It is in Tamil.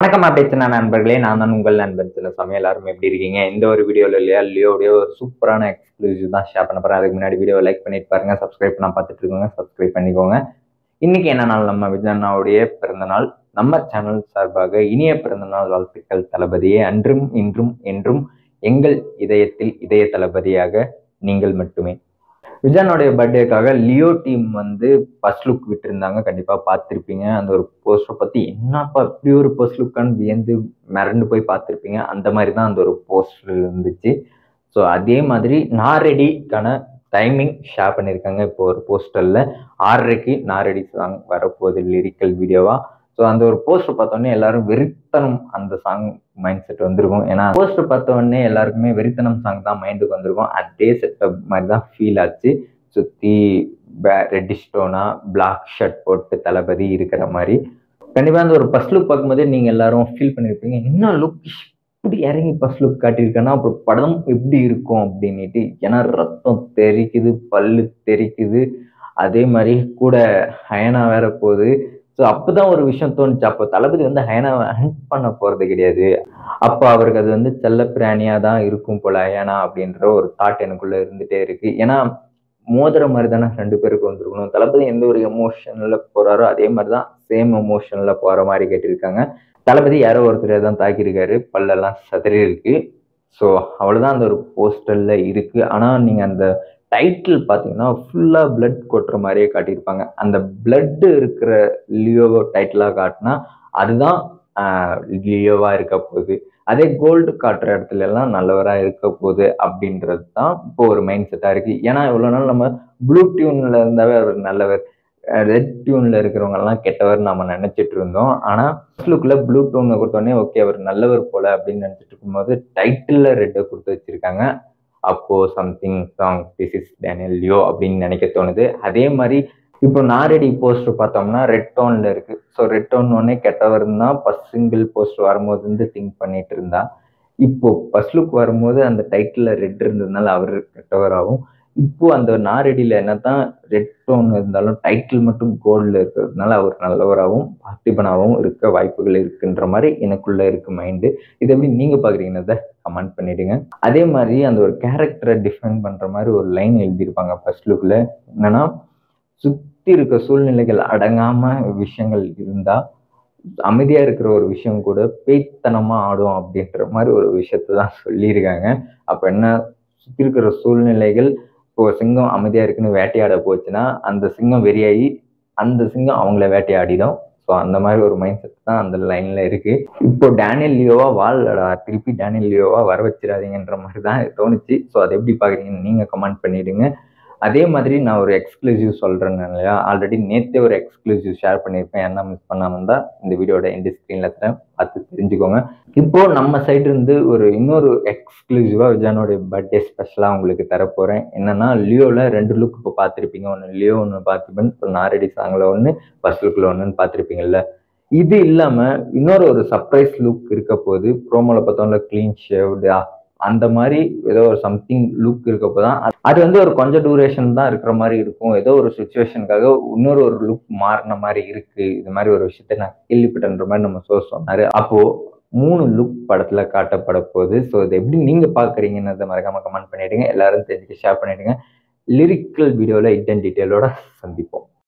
வணக்கம் அப்டேட்ஸ் நண்பர்களே நான் தான் உங்கள் நண்பன் சின்னசாமி எல்லாரும் எப்படி இருக்கீங்க இந்த ஒரு வீடியோல இல்லையா லியோடைய ஒரு சூப்பரான எக்ஸ்க்ளூசிவ் தான் ஷேர் பண்ண போறேன் அதுக்கு முன்னாடி வீடியோ லைக் பண்ணிட்டு பாருங்க சப்ஸ்கிரைப் பண்ண பார்த்துட்டு இருக்கோங்க சப்ஸ்கிரைப் பண்ணிக்கோங்க இன்னைக்கு என்ன நாள் நம்ம விஜயண்ணாவுடைய பிறந்தநாள் நம்ம சேனல் சார்பாக இனிய பிறந்தநாள் வாழ்த்துக்கள் தளபதியே அன்றும் இன்றும் என்றும் எங்கள் இதயத்தில் இதய தளபதியாக நீங்கள் மட்டுமே விஜயனுடைய பர்த்டேக்காக லியோ டீம் வந்து ஃபர்ஸ்ட் லுக் விட்டுருந்தாங்க கண்டிப்பா பார்த்துருப்பீங்க அந்த ஒரு போஸ்டர் பத்தி என்னப்பா இப்படி ஒரு ஃபர்ஸ்ட் லுக்கான்னு வியந்து மிரண்டு போய் பார்த்துருப்பீங்க அந்த மாதிரி தான் அந்த ஒரு போஸ்டர் இருந்துச்சு ஸோ அதே மாதிரி நாரெடிக்கான டைமிங் ஷேர் பண்ணியிருக்காங்க இப்போ ஒரு போஸ்டரில் ஆறரைக்கு நாரெடி சாங் வரப்போகுது லிரிக்கல் வீடியோவா ஸோ அந்த ஒரு போஸ்டர் பார்த்தோன்னே எல்லாரும் வெறித்தனம் அந்த சாங் மைண்ட் செட் வந்திருக்கும் ஏன்னா போஸ்டர் பார்த்த உடனே எல்லாருக்குமே வெறித்தனம் சாங் தான் மைண்டுக்கு வந்திருக்கும் அதே செட்டப் மாதிரி தான் ஃபீல் ஆச்சு சுற்றி ரெட் ஸ்டோனா பிளாக் ஷர்ட் போட்டு தளபதி இருக்கிற மாதிரி கண்டிப்பாக அந்த ஒரு ஃபர்ஸ்ட் லுக் பார்க்கும்போதே நீங்கள் எல்லாரும் ஃபீல் பண்ணியிருப்பீங்க என்ன லுக் இப்படி இறங்கி ஃபர்ஸ்ட் லுக் காட்டியிருக்கேன்னா அப்புறம் படம் எப்படி இருக்கும் அப்படின்னுட்டு ஏன்னா ரத்தம் தெரிக்குது பல்லு தெரிக்குது அதே மாதிரி கூட ஹயனா வேற போகுது ஸோ அப்போதான் ஒரு விஷயம் தோணுச்சு அப்போ தளபதி வந்து ஹயனாவை ஹண்ட் பண்ண போகிறது கிடையாது அப்போ அவருக்கு அது வந்து செல்ல பிராணியாக தான் இருக்கும் போல ஹயனா அப்படின்ற ஒரு தாட் எனக்குள்ளே இருந்துகிட்டே இருக்கு ஏன்னா மோதிர மாதிரி தானே ரெண்டு பேருக்கு வந்திருக்கணும் தளபதி எந்த ஒரு எமோஷனில் போகிறாரோ அதே மாதிரி தான் சேம் எமோஷனில் போகிற மாதிரி கேட்டிருக்காங்க தளபதி யாரோ ஒருத்தரை தான் தாக்கியிருக்காரு பல்லெல்லாம் சதறி இருக்கு ஸோ அவ்வளோதான் அந்த ஒரு போஸ்டரில் இருக்குது ஆனால் நீங்கள் அந்த டைட்டில் பார்த்தீங்கன்னா ஃபுல்லாக பிளட் கொட்டுற மாதிரியே காட்டியிருப்பாங்க அந்த பிளட் இருக்கிற லியோவோ டைட்டிலாக காட்டினா அதுதான் லியோவாக இருக்க போகுது அதே கோல்டு காட்டுற இடத்துல எல்லாம் நல்லவராக இருக்க போகுது அப்படின்றது தான் இப்போ ஒரு மைண்ட் செட்டாக இருக்குது ஏன்னா இவ்வளோ நாள் நம்ம ப்ளூ டியூனில் இருந்தாவே அவர் நல்லவர் ரெட் டியூனில் இருக்கிறவங்க எல்லாம் கெட்டவர் நம்ம நினச்சிட்டு இருந்தோம் ஆனால் லுக்கில் ப்ளூ டூனை கொடுத்தோடனே ஓகே அவர் நல்லவர் போல அப்படின்னு நினச்சிட்டு இருக்கும்போது டைட்டிலில் ரெட்டை கொடுத்து வச்சிருக்காங்க அப்போ something song this is Daniel Leo அப்படின்னு நினைக்க தோணுது அதே மாதிரி இப்போ நாரெடி போஸ்டர் பார்த்தோம்னா ரெட் டோன்ல இருக்கு ஸோ ரெட் டோன் ஒன்னே கெட்டவர் தான் ஃபர்ஸ்ட் சிங்கிள் போஸ்டர் வரும்போது வந்து திங்க் பண்ணிட்டு இருந்தா இப்போ ஃபர்ஸ்ட் லுக் வரும்போது அந்த டைட்டில் ரெட் இருந்ததுனால அவர் கெட்டவராகவும் இப்போ அந்த நாரெடியில் என்ன தான் ரெட் டோன் இருந்தாலும் டைட்டில் மட்டும் கோல்டில் இருக்கிறதுனால அவர் நல்லவராகவும் பார்த்திபனாகவும் இருக்க வாய்ப்புகள் இருக்குன்ற மாதிரி எனக்குள்ள இருக்கு மைண்டு இது எப்படி நீங்கள் பார்க்குறீங்கன்னதை கமெண்ட் பண்ணிடுங்க அதே மாதிரி அந்த ஒரு கேரக்டரை டிஃபைன் பண்ணுற மாதிரி ஒரு லைன் எழுதியிருப்பாங்க ஃபர்ஸ்ட் லுக்கில் என்னன்னா சுற்றி இருக்க சூழ்நிலைகள் அடங்காம விஷயங்கள் இருந்தால் அமைதியாக இருக்கிற ஒரு விஷயம் கூட பேய்த்தனமாக ஆடும் அப்படின்ற மாதிரி ஒரு விஷயத்தை தான் சொல்லியிருக்காங்க அப்போ என்ன சுற்றி இருக்கிற சூழ்நிலைகள் இப்போ சிங்கம் அமைதியாக இருக்குன்னு வேட்டையாட போச்சுன்னா அந்த சிங்கம் வெறியாகி அந்த சிங்கம் அவங்கள வேட்டையாடிடும் ஸோ அந்த மாதிரி ஒரு மைண்ட் செட் தான் அந்த லைனில் இருக்குது இப்போ டேனியல் லியோவா வாழடா திருப்பி டேனியல் லியோவா வர வச்சிடாதீங்கன்ற மாதிரி தான் தோணுச்சு ஸோ அதை எப்படி பார்க்குறீங்கன்னு நீங்கள் கமெண்ட் பண்ணிவிடுங்க அதே மாதிரி நான் ஒரு எக்ஸ்க்ளூசிவ் சொல்கிறேன் இல்லையா ஆல்ரெடி நேற்றே ஒரு எக்ஸ்க்ளூசிவ் ஷேர் பண்ணியிருப்பேன் என்ன மிஸ் பண்ணாமல் தான் இந்த வீடியோட எந்த ஸ்க்ரீனில் தரேன் பார்த்து தெரிஞ்சுக்கோங்க இப்போ நம்ம சைடு இருந்து ஒரு இன்னொரு எக்ஸ்க்ளூசிவாக விஜயானோடைய பர்த்டே ஸ்பெஷலாக உங்களுக்கு தரப்போகிறேன் என்னன்னா லியோவில் ரெண்டு லுக் இப்போ பார்த்துருப்பீங்க ஒன்று லியோ ஒன்று பார்த்துப்பேன் இப்போ நாரடி சாங்கில் ஒன்று ஃபர்ஸ்ட் லுக்கில் ஒன்றுன்னு பார்த்துருப்பீங்கல்ல இது இல்லாமல் இன்னொரு ஒரு சர்ப்ரைஸ் லுக் இருக்க போது ப்ரோமோவில் பார்த்தோம்ல க்ளீன் ஷேவ்டு அந்த மாதிரி ஏதோ ஒரு சம்திங் லுக் இருக்கப்போ தான் அது வந்து ஒரு கொஞ்சம் டூரேஷன் தான் இருக்கிற மாதிரி இருக்கும் ஏதோ ஒரு சுச்சுவேஷனுக்காக இன்னொரு ஒரு லுக் மாறின மாதிரி இருக்கு இது மாதிரி ஒரு விஷயத்த நான் கேள்விப்பட்டன்ற மாதிரி நம்ம சோர் சொன்னாரு அப்போ மூணு லுக் படத்துல காட்டப்பட போகுது ஸோ இது எப்படி நீங்க பாக்குறீங்கன்னு மறக்காம கமெண்ட் பண்ணிடுங்க எல்லாரும் தெரிஞ்சுக்க ஷேர் பண்ணிடுங்க லிரிக்கல் வீடியோவில் இட்டன் டீட்டெயிலோட சந்திப்போம்